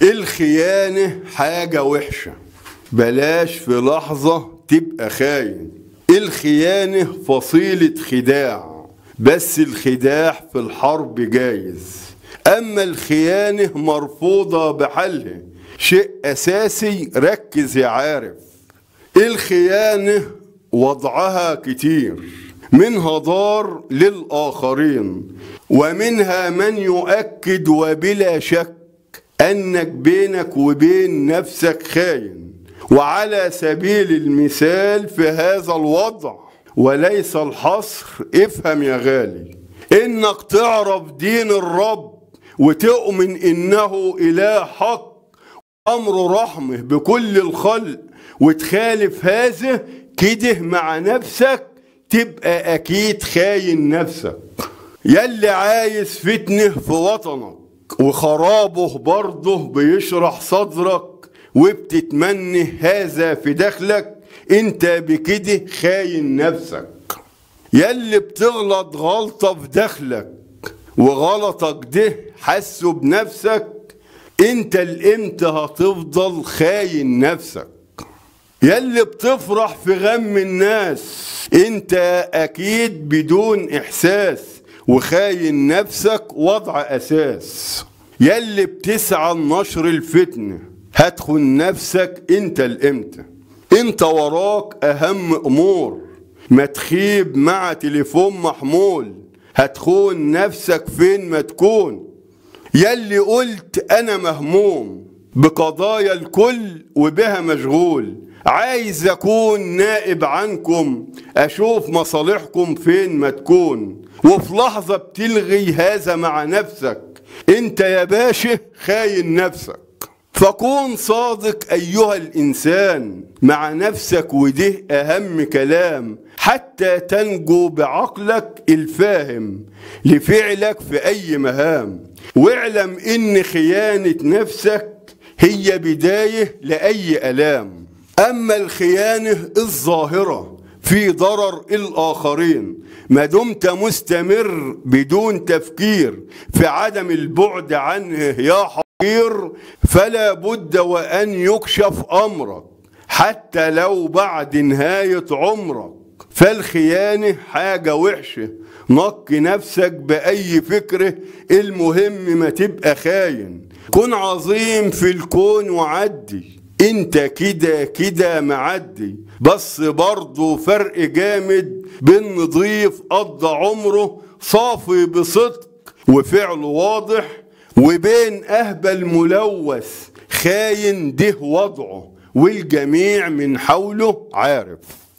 الخيانة حاجة وحشة بلاش في لحظة تبقى خاين الخيانة فصيلة خداع بس الخداع في الحرب جايز أما الخيانة مرفوضة بحلها شيء أساسي ركز يا عارف الخيانة وضعها كتير منها ضار للآخرين ومنها من يؤكد وبلا شك أنك بينك وبين نفسك خاين وعلى سبيل المثال في هذا الوضع وليس الحصر افهم يا غالي انك تعرف دين الرب وتؤمن انه اله حق امر رحمه بكل الخلق وتخالف هذا كده مع نفسك تبقى اكيد خاين نفسك يلي عايز فتنه في وطنك وخرابه برضه بيشرح صدرك وبتتمني هذا في داخلك انت بكده خاين نفسك يلي بتغلط غلطة في داخلك وغلطك ده حسه بنفسك انت الامتى هتفضل خاين نفسك يلي بتفرح في غم الناس انت اكيد بدون احساس وخاين نفسك وضع اساس يلي بتسعى لنشر الفتنه هتخن نفسك انت الامتى انت وراك اهم امور ما تخيب مع تليفون محمول هتخون نفسك فين ما تكون يلي قلت انا مهموم بقضايا الكل وبها مشغول عايز اكون نائب عنكم اشوف مصالحكم فين ما تكون وفي لحظة بتلغي هذا مع نفسك انت يا باشا خاين نفسك فكون صادق ايها الانسان مع نفسك وده اهم كلام حتى تنجو بعقلك الفاهم لفعلك في اي مهام واعلم ان خيانة نفسك هي بداية لاي الام اما الخيانة الظاهرة في ضرر الاخرين ما دمت مستمر بدون تفكير في عدم البعد عنه يا حقير فلا بد وان يكشف امرك حتى لو بعد نهايه عمرك فالخيانه حاجه وحشه نق نفسك باي فكره المهم ما تبقى خاين كن عظيم في الكون وعدي انت كده كده معدي بس برضه فرق جامد بين نضيف قضى عمره صافي بصدق وفعل واضح وبين اهبل ملوث خاين ده وضعه والجميع من حوله عارف